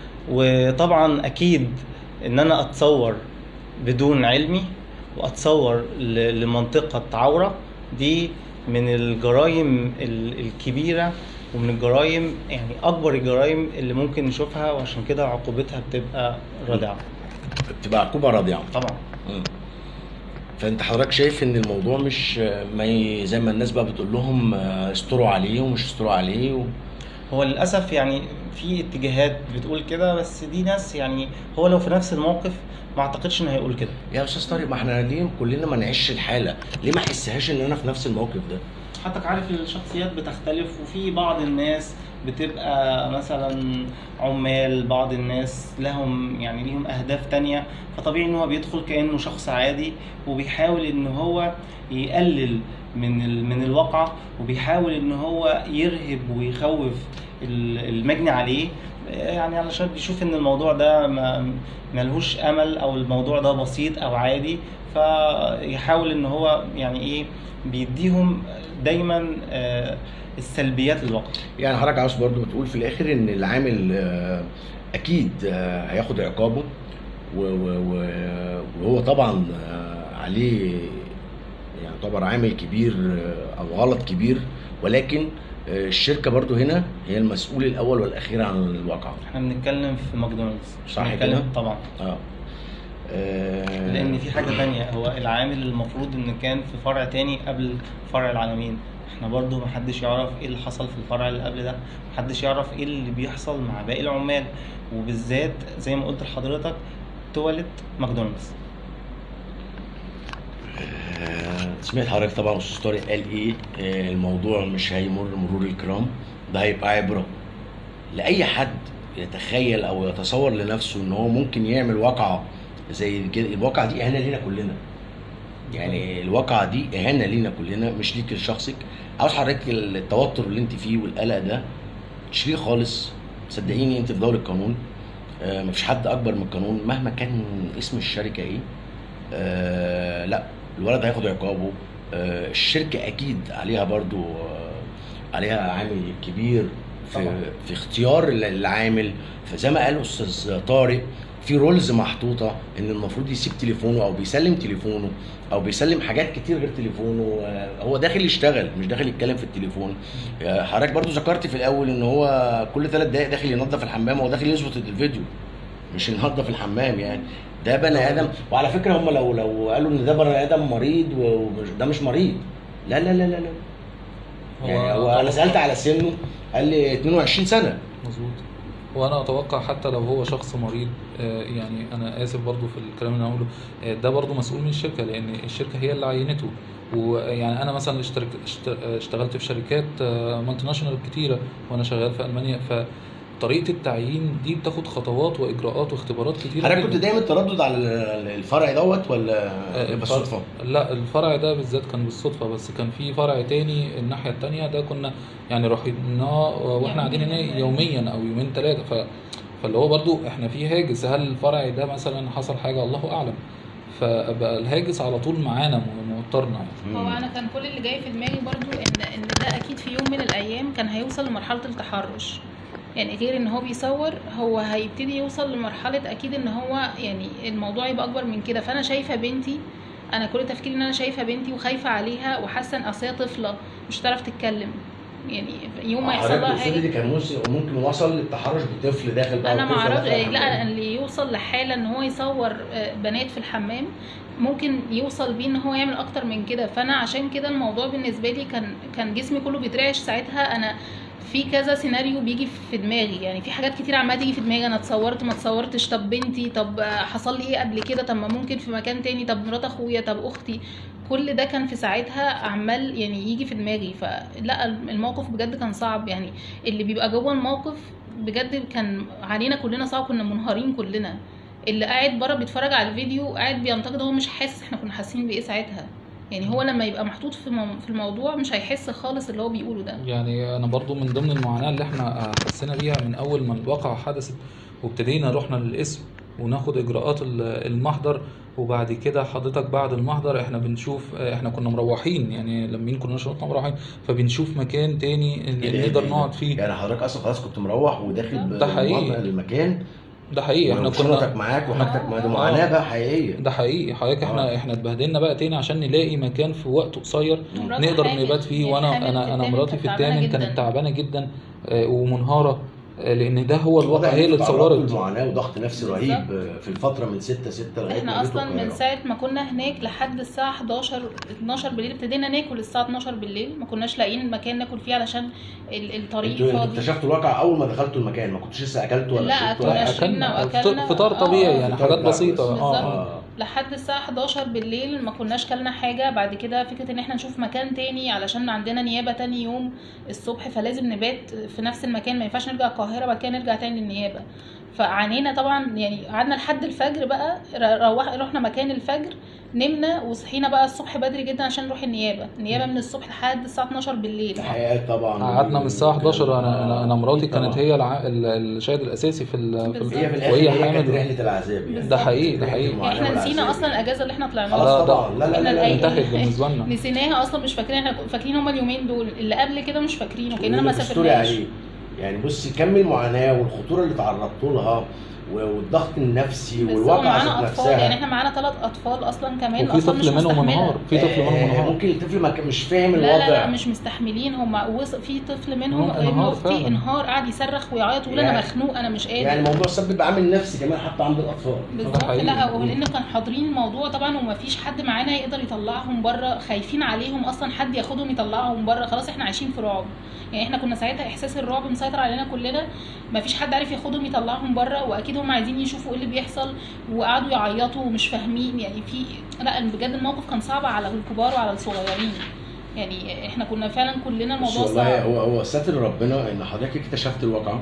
وطبعا اكيد ان انا اتصور بدون علمي واتصور ل- لمنطقة عورة دي من الجرائم ال- الكبيرة ومن الجرائم يعني اكبر الجرائم اللي ممكن نشوفها وعشان كده عقوبتها بتبقى رادعة بتبقى عقوبه راضعه طبعا مم. فانت حضرتك شايف ان الموضوع مش ما ي- زي ما الناس بقى بتقول لهم آه، استروا عليه ومش استروا عليه و... هو للاسف يعني في اتجاهات بتقول كده بس دي ناس يعني هو لو في نفس الموقف ما اعتقدش انه هيقول كده يا استاذ طارق ما احنا ليه كلنا ما نعيش الحاله ليه ما احسهاش ان انا في نفس الموقف ده حضرتك عارف الشخصيات بتختلف وفي بعض الناس بتبقى مثلا عمال بعض الناس لهم يعني ليهم اهداف تانية فطبيعي ان هو بيدخل كانه شخص عادي وبيحاول ان هو يقلل من ال- من الواقعة وبيحاول ان هو يرهب ويخوف ال- المجني عليه يعني علشان بيشوف ان الموضوع ده ما ملهوش امل او الموضوع ده بسيط او عادي فيحاول ان هو يعني ايه بيديهم دايما آه، السلبيات للواقع يعني حضرتك عاوز برضو بتقول في الاخر ان العامل آه، اكيد آه، هياخد عقابه و- و- و- وهو طبعا آه، عليه يعني يعتبر عامل كبير آه، او غلط كبير ولكن آه، الشركه برضو هنا هي المسؤول الاول والاخير عن الواقع احنا بنتكلم في ماكدونالدز صح بنتكلم كده؟ طبعا اه آه، لان في حاجه تانية هو العامل المفروض ان كان في فرع تاني قبل فرع العالمين احنا برضو محدش يعرف ايه اللي حصل في الفرع اللي قبل ده محدش يعرف ايه اللي بيحصل مع باقي العمال وبالذات زي ما قلت لحضرتك تواليت ماكدونالدز آه، سمعت حضرتك طبعا استاذ طارق قال ايه آه، الموضوع مش هيمر مرور الكرام ده هيبقى عبره لاي حد يتخيل او يتصور لنفسه ان هو ممكن يعمل واقعه زي كده الواقعه دي اهانه لينا كلنا يعني الواقعه دي اهانه لينا كلنا مش ليك لشخصك عاوز حضرتك التوتر اللي انت فيه والقلق ده تشيليه خالص صدقيني انت في دور القانون آه، مفيش حد اكبر من القانون مهما كان اسم الشركه ايه آه لا الولد هياخد عقابه آه الشركه اكيد عليها برضو آه عليها عامل كبير في طبعا. في اختيار ال- العامل فزي ما قال استاذ طارق في رولز محطوطه ان المفروض يسيب تليفونه او بيسلم تليفونه او بيسلم حاجات كتير غير تليفونه آه، هو داخل يشتغل مش داخل يتكلم في التليفون آه، حضرتك برضو ذكرت في الاول ان هو كل ثلاث دقائق داخل ينظف الحمام هو داخل يظبط الفيديو مش ينظف الحمام يعني ده بني ادم وعلى فكره هم لو لو قالوا ان ده بني ادم مريض ومش ده مش مريض لا لا لا لا لا يعني هو انا سالت على سنه قال لي 22 سنه مظبوط وانا اتوقع حتى لو هو شخص مريض آه، يعني انا اسف برضو في الكلام اللي انا هقوله آه، ده برضو مسؤول من الشركه لان الشركه هي اللي عينته ويعني انا مثلا اشترك اشت- اشتغلت في شركات مالتي ناشونال كتيره وانا شغال في المانيا فطريقه التعيين دي بتاخد خطوات واجراءات واختبارات كتيره حضرتك كنت جداً. دايما التردد على الفرع دوت ولا آه، بالصدفه؟ لا الفرع ده بالذات كان بالصدفه بس كان في فرع تاني الناحيه التانيه ده كنا يعني رحناه واحنا قاعدين هنا يوميا او يومين ثلاثه ف فاللي هو برضو احنا في هاجس هل الفرع ده مثلا حصل حاجه الله اعلم فبقى الهاجس على طول معانا م- موترنا يعني هو انا كان كل اللي جاي في دماغي برضو ان ان ده اكيد في يوم من الايام كان هيوصل لمرحله التحرش يعني غير ان هو بيصور هو هيبتدي يوصل لمرحله اكيد ان هو يعني الموضوع يبقى اكبر من كده فانا شايفه بنتي انا كل تفكيري ان انا شايفه بنتي وخايفه عليها وحاسه ان اصل هي طفله مش هتعرف تتكلم يعني يوم ما يحصل حضرتك لها تقصدي حاجه دي كان موس- ممكن وصل للتحرش بطفل داخل بقى انا ما وطفل اعرفش داخل الحمام. لا اللي يوصل لحاله ان هو يصور آه، بنات في الحمام ممكن يوصل بيه ان هو يعمل اكتر من كده فانا عشان كده الموضوع بالنسبه لي كان كان جسمي كله بيترعش ساعتها انا في كذا سيناريو بيجي في دماغي يعني في حاجات كتير عماله تيجي في دماغي انا اتصورت ما اتصورتش طب بنتي طب آه، حصل لي ايه قبل كده طب ما ممكن في مكان تاني طب مرات اخويا طب اختي كل ده كان في ساعتها عمال يعني يجي في دماغي فلا الموقف بجد كان صعب يعني اللي بيبقى جوه الموقف بجد كان علينا كلنا صعب كنا منهارين كلنا اللي قاعد بره بيتفرج على الفيديو قاعد بينتقد هو مش حاسس احنا كنا حاسين بايه ساعتها يعني هو لما يبقى محطوط في مو- في الموضوع مش هيحس خالص اللي هو بيقوله ده يعني انا برضو من ضمن المعاناه اللي احنا حسينا بيها من اول ما الواقعه حدثت وابتدينا رحنا للقسم وناخد اجراءات ال- المحضر وبعد كده حضرتك بعد المحضر احنا بنشوف احنا كنا مروحين يعني لما كنا شرطنا مروحين فبنشوف مكان تاني إيه ده- نقدر إيه ده؟ نقعد فيه يعني حضرتك اصلا خلاص كنت مروح وداخل ده حقيقي. بالمنطقة للمكان ده حقيقي احنا وشنطك كنا معاك وحاجتك معاك ده آه. معاناه بقى حقيقيه ده حقيقي حضرتك احنا آه. احنا اتبهدلنا بقى تاني عشان نلاقي مكان في وقت قصير مرات نقدر حامل، نبات فيه يعني وانا حامل انا في انا التامن مراتي في كانت تعبانة التامن جداً. كانت تعبانه جدا آه، ومنهاره آه، لان ده هو الواقع واضح هي إن اللي انتوا تعرضتوا اتصورت لمعاناه وضغط نفسي بالظبط. رهيب في الفتره من 6 6 لغايه احنا ما جيتوا اصلا من القاهرة. ساعه ما كنا هناك لحد الساعه 11 12 بالليل ابتدينا ناكل الساعه 12 بالليل ما كناش لاقيين مكان ناكل فيه علشان ال- الطريق انتوا انتوا فاضي اكتشفتوا الواقع اول ما دخلتوا المكان ما كنتوش لسه اكلتوا ولا لا، شربتوا كنا ولا حاجة؟ شربنا اكلنا وأكلنا. فطار- فطار آه، طبيعي آه. يعني فطار حاجات بتاع بسيطه كويس. اه بالظبط. اه لحد الساعة 11 بالليل ما كناش كلنا حاجة بعد كده فكرة ان احنا نشوف مكان تاني علشان عندنا نيابة تاني يوم الصبح فلازم نبات في نفس المكان ما ينفعش نرجع القاهرة بعد كده نرجع تاني للنيابة فعانينا طبعا يعني قعدنا لحد الفجر بقى ر- روح رحنا مكان الفجر نمنا وصحينا بقى الصبح بدري جدا عشان نروح النيابة النيابة من الصبح لحد الساعة 12 بالليل تحقيقات طبعا قعدنا من الساعه 11 انا انا, أنا مراتي أكيد طبعاً. كانت هي الع... ال- الشاهد الاساسي في, ال... في بالظبط. هي في ال... الاخر وهي هي كانت حامل رحله العذاب يعني ده حقيقي ده رحلة حقيقي المعاناة احنا نسينا والعذاب اصلا يعني. الاجازة اللي احنا طلعناها خلاص لا، طبعا لا لا لا, إحنا لا. انتهت بالنسبه لنا نسيناها اصلا مش فاكرين احنا فاكرين هما اليومين دول اللي قبل كده مش فاكرينه كاننا ما واللي بتستوري سافرناش عليه يعني بصي كم المعاناه والخطوره اللي تعرضتوا لها و- والضغط النفسي بس هو والواقعه معانا ذات اطفال يعني نفسها احنا معانا ثلاث اطفال اصلا كمان وفي أطفال مش طفل منهم مستحملة. منهار في طفل منهم آه، منهار ممكن الطفل ما كان- مش فاهم لا الوضع لا لا مش مستحملين هم وص... في طفل منهم منهم ابن انهار اختي فعلا. انهار قعد يصرخ ويعيط ويقول انا يعني- مخنوق انا مش قادر يعني الموضوع سبب عامل نفسي كمان حتى عند الاطفال بالظبط حقيقي. لا ولان كان حاضرين الموضوع طبعا وما فيش حد معانا يقدر يطلعهم بره خايفين عليهم اصلا حد ياخدهم يطلعهم بره خلاص احنا عايشين في رعب يعني احنا كنا ساعتها احساس الرعب مسيطر علينا كلنا ما فيش حد عارف ياخدهم يطلعهم بره واكيد هم عايزين يشوفوا ايه اللي بيحصل وقعدوا يعيطوا ومش فاهمين يعني في لا بجد الموقف كان صعب على الكبار وعلى الصغيرين يعني احنا كنا فعلا كلنا بس الموضوع والله صعب هو هو ستر ربنا ان حضرتك اكتشفت الواقعه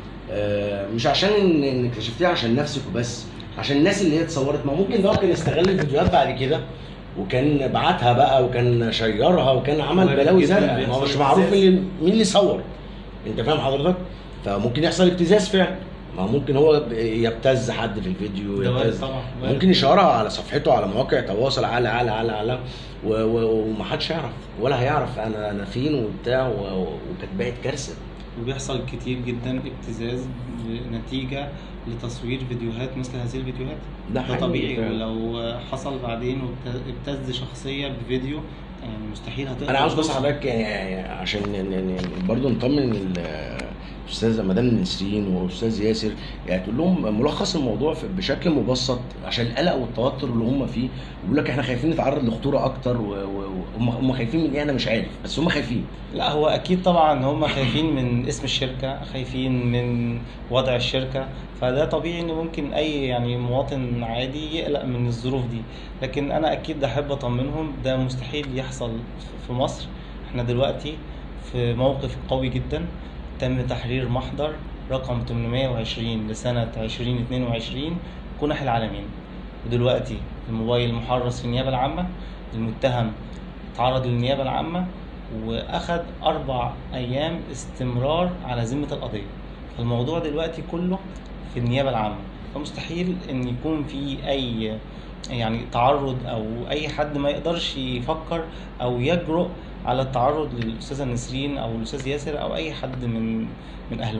آه، مش عشان ان إن اكتشفتيها عشان نفسك وبس عشان الناس اللي هي اتصورت ما ممكن ده كان استغل الفيديوهات بعد كده وكان بعتها بقى وكان شيرها وكان عمل وارد بلاوي جداً زرقاء ما هو بيحصل مش معروف ابتزاز. مين اللي مين اللي صور انت فاهم حضرتك فممكن يحصل ابتزاز فعلا ما هو ممكن هو ب- يبتز حد في الفيديو ده وارد يبتز طبعا وارد. ممكن يشهرها على صفحته على مواقع التواصل على على على على و- و- ومحدش يعرف ولا هيعرف انا انا فين وبتاع و- وكانت بقت كارثه وبيحصل كتير جدا ابتزاز نتيجة لتصوير فيديوهات مثل هذه الفيديوهات ده ده حقيقي طبيعي فعلا. ولو حصل بعدين وابتز شخصية بفيديو يعني مستحيل هتقدر انا عاوز بس توصل. حضرتك يعني عشان ن- ن- ن- برضه نطمن ال- استاذه مدام نسرين واستاذ ياسر يعني تقول لهم ملخص الموضوع في- بشكل مبسط عشان القلق والتوتر اللي هم فيه ويقول لك احنا خايفين نتعرض لخطوره اكتر و- و- وهم هم خايفين من ايه انا مش عارف بس هم خايفين لا هو اكيد طبعا هم خايفين من اسم الشركه خايفين من وضع الشركه فده طبيعي ان ممكن اي يعني مواطن عادي يقلق من الظروف دي لكن انا اكيد احب اطمنهم ده مستحيل يحصل في مصر احنا دلوقتي في موقف قوي جدا تم تحرير محضر رقم 820 لسنة 2022 كنح العالمين ودلوقتي الموبايل محرص في النيابة العامة المتهم تعرض للنيابة العامة واخد اربع ايام استمرار على ذمه القضيه فالموضوع دلوقتي كله في النيابه العامه فمستحيل ان يكون في اي يعني تعرض او اي حد ما يقدرش يفكر او يجرؤ على التعرض للاستاذه نسرين او الاستاذ ياسر او اي حد من من اهلهم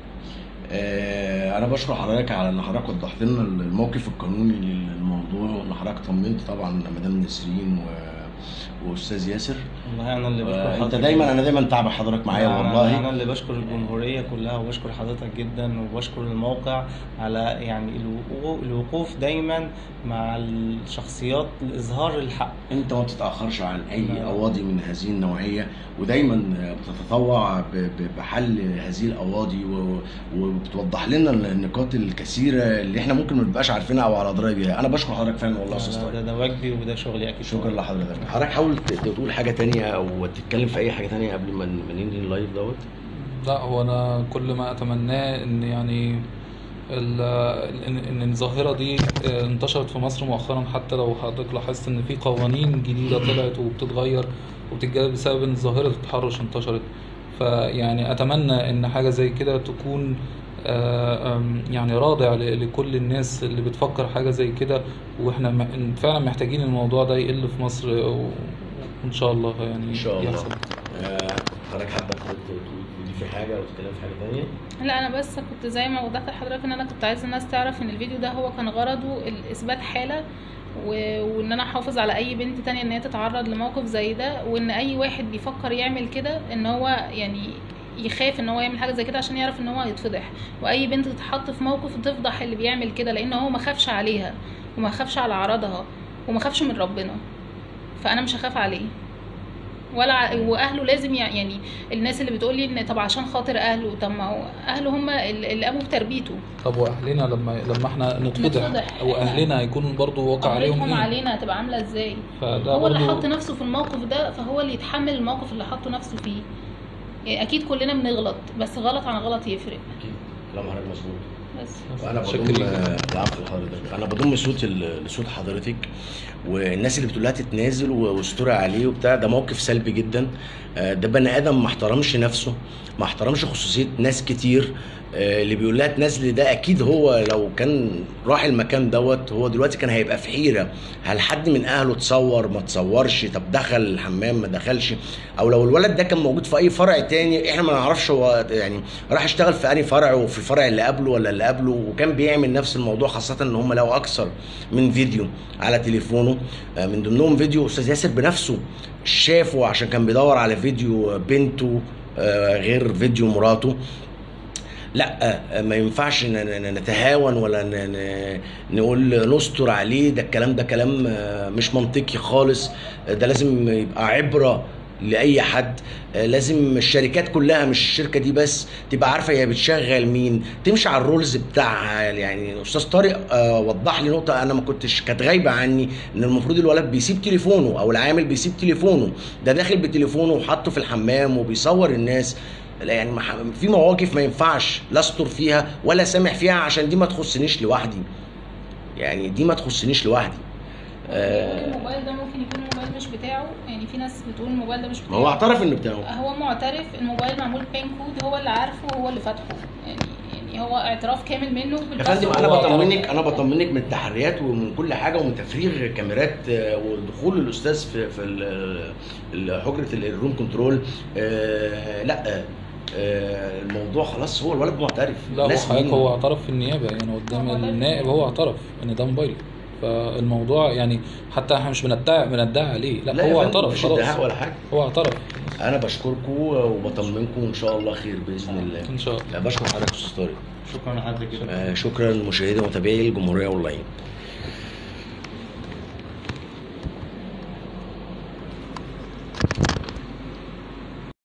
آه، انا بشكر حضرتك على ان حضرتك وضحت لنا الموقف القانوني للموضوع وان حضرتك طمنت طبعا مدام نسرين و... واستاذ ياسر والله انا اللي بشكر آه، انت حضرتك دايما انا دايما متابع حضرتك معايا أنا- والله انا اللي بشكر الجمهوريه كلها وبشكر حضرتك جدا وبشكر الموقع على يعني الوقوف, الوقوف دايما مع الشخصيات لاظهار الحق انت ما بتتاخرش عن اي لا. قواضي من هذه النوعيه ودايما بتتطوع ب- ب- بحل هذه القواضي و- وبتوضح لنا النقاط الكثيره اللي احنا ممكن ما نبقاش عارفينها او على درايه بيها انا بشكر حضرتك فعلا والله يا استاذ ده, طارق ده واجبي وده شغلي اكيد شكرا لحضرتك حضرتك حاول ت- تقول حاجه تانية او تتكلم في اي حاجه تانية قبل ما ما ننهي اللايف دوت لا هو انا كل ما اتمناه ان يعني ال- ان إن الظاهره دي آه، انتشرت في مصر مؤخرا حتى لو حضرتك لاحظت ان في قوانين جديده طلعت وبتتغير وبتتجدد بسبب ان ظاهره التحرش انتشرت فيعني اتمنى ان حاجه زي كده تكون آه، آم، يعني رادع ل- لكل الناس اللي بتفكر حاجه زي كده واحنا م- فعلا محتاجين الموضوع ده يقل في مصر و- وان شاء الله يعني ان شاء الله يحصل آه، حضرتك حابه تقول في حاجه او تتكلم في حاجه تانية لا انا بس كنت زي ما وضحت لحضرتك ان انا كنت عايزه الناس تعرف ان الفيديو ده هو كان غرضه اثبات حاله و... وان انا احافظ على اي بنت تانية ان هي تتعرض لموقف زي ده وان اي واحد بيفكر يعمل كده ان هو يعني يخاف ان هو يعمل حاجه زي كده عشان يعرف ان هو هيتفضح واي بنت تتحط في موقف تفضح اللي بيعمل كده لان هو ما خافش عليها وما خافش على عرضها وما خافش من ربنا فانا مش هخاف عليه ولا ع- واهله لازم يع- يعني الناس اللي بتقولي ان طب عشان خاطر اهله طب ما هو اهله هم اللي قاموا بتربيته طب واهلنا لما لما احنا نتفضح نتفضح. او اهلنا هيكون برضو واقع عليهم قدرتهم ايه علينا هتبقى عامله ازاي فده هو اللي برضو حط نفسه في الموقف ده فهو اللي يتحمل الموقف اللي حطه نفسه فيه يعني اكيد كلنا بنغلط بس غلط عن غلط يفرق اكيد كلام حضرتك مظبوط بس وانا شكرا بضم ليك. العفو لحضرتك انا بضم صوت ال- لصوت حضرتك والناس اللي بتقول لها تتنازل و- واستري عليه وبتاع ده موقف سلبي جدا آه، ده بني ادم ما احترمش نفسه ما احترمش خصوصيه ناس كتير آه، اللي بيقول لها تنازلي ده اكيد هو لو كان راح المكان دوت هو دلوقتي كان هيبقى في حيره هل حد من اهله تصور ما تصورش طب دخل الحمام ما دخلش او لو الولد ده كان موجود في اي فرع تاني احنا ما نعرفش هو يعني راح يشتغل في انهي فرع وفي الفرع اللي قبله ولا اللي قبله وكان بيعمل نفس الموضوع خاصه ان هم لو اكثر من فيديو على تليفونه آه، من ضمنهم فيديو استاذ ياسر بنفسه شافه عشان كان بيدور على فيديو بنته آه، غير فيديو مراته لا آه، ما ينفعش ن- ن- نتهاون ولا ن- ن- نقول نستر عليه ده الكلام ده كلام آه، مش منطقي خالص آه، ده لازم يبقى عبره لاي حد آه، لازم الشركات كلها مش الشركه دي بس تبقى عارفه هي بتشغل مين تمشي على الرولز بتاعها يعني استاذ طارق آه، وضح لي نقطه انا ما كنتش كانت غايبه عني ان المفروض الولد بيسيب تليفونه او العامل بيسيب تليفونه ده داخل بتليفونه وحاطه في الحمام وبيصور الناس لا يعني ما ح- في مواقف ما ينفعش لا استر فيها ولا سامح فيها عشان دي ما تخصنيش لوحدي يعني دي ما تخصنيش لوحدي آه، الموبايل ده ممكن يكون الموبايل مش بتاعه يعني في ناس بتقول الموبايل ده مش ما هو بتاعه اعترف انه بتاعه هو معترف الموبايل معمول بين كود هو اللي عارفه وهو اللي فاتحه يعني يعني هو اعتراف كامل منه يا بالباسورد فندم انا هو بطمنك يعرفه. انا بطمنك من التحريات ومن كل حاجه ومن تفريغ كاميرات آه، ودخول الاستاذ في في ال- ال- حجره ال- الروم كنترول آه، لا آه، الموضوع خلاص هو الولد معترف لا هو الناس حضرتك مين؟ هو اعترف في النيابه يعني قدام هو ده النائب هو اعترف ان ده موبايله فالموضوع يعني حتى احنا مش بندعي بندعي عليه لا, لا يا هو فندم، اعترف مش خلاص ادعاء ولا حاجه هو اعترف انا بشكركم وبطمنكم ان شاء الله خير باذن الله ان شاء الله بشكر حضرتك يا استاذ طارق شكرا لحضرتك جدا آه، شكرا مشاهدي ومتابعي الجمهوريه اونلاين